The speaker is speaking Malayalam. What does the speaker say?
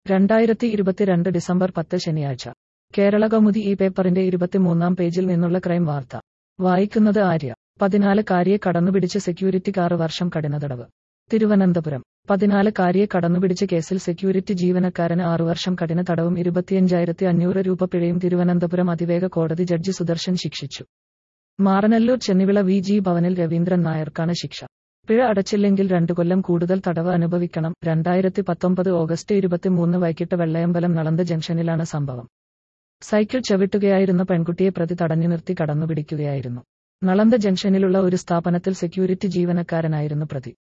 രണ്ടായിരത്തി ഇരുപത്തിരണ്ട് ഡിസംബർ പത്ത് ശനിയാഴ്ച കേരള കൗമുദി ഈ പേപ്പറിന്റെ ഇരുപത്തിമൂന്നാം പേജിൽ നിന്നുള്ള ക്രൈം വാർത്ത വായിക്കുന്നത് ആര്യ പതിനാലുകാരിയെ കടന്നുപിടിച്ച് സെക്യൂരിറ്റിക്ക് ആറ് വർഷം കഠിന തടവ് തിരുവനന്തപുരം പതിനാലുകാരിയെ കടന്നുപിടിച്ച കേസിൽ സെക്യൂരിറ്റി ജീവനക്കാരന് ആറു വർഷം കഠിന തടവും ഇരുപത്തിയഞ്ചായിരത്തി അഞ്ഞൂറ് രൂപ പിഴയും തിരുവനന്തപുരം അതിവേഗ കോടതി ജഡ്ജി സുദർശൻ ശിക്ഷിച്ചു മാറനല്ലൂർ ചെന്നിവിള വി ജി ഭവനിൽ രവീന്ദ്രൻ നായർക്കാണ് ശിക്ഷ പിഴ അടച്ചില്ലെങ്കിൽ രണ്ടു കൊല്ലം കൂടുതൽ തടവ് അനുഭവിക്കണം രണ്ടായിരത്തി പത്തൊമ്പത് ഓഗസ്റ്റ് ഇരുപത്തിമൂന്ന് വൈകിട്ട് വെള്ളയമ്പലം നളന്ത ജംഗ്ഷനിലാണ് സംഭവം സൈക്കിൾ ചവിട്ടുകയായിരുന്ന പെൺകുട്ടിയെ പ്രതി തടഞ്ഞു നിർത്തി കടന്നുപിടിക്കുകയായിരുന്നു നളന്ത ജംഗ്ഷനിലുള്ള ഒരു സ്ഥാപനത്തിൽ സെക്യൂരിറ്റി ജീവനക്കാരനായിരുന്നു പ്രതി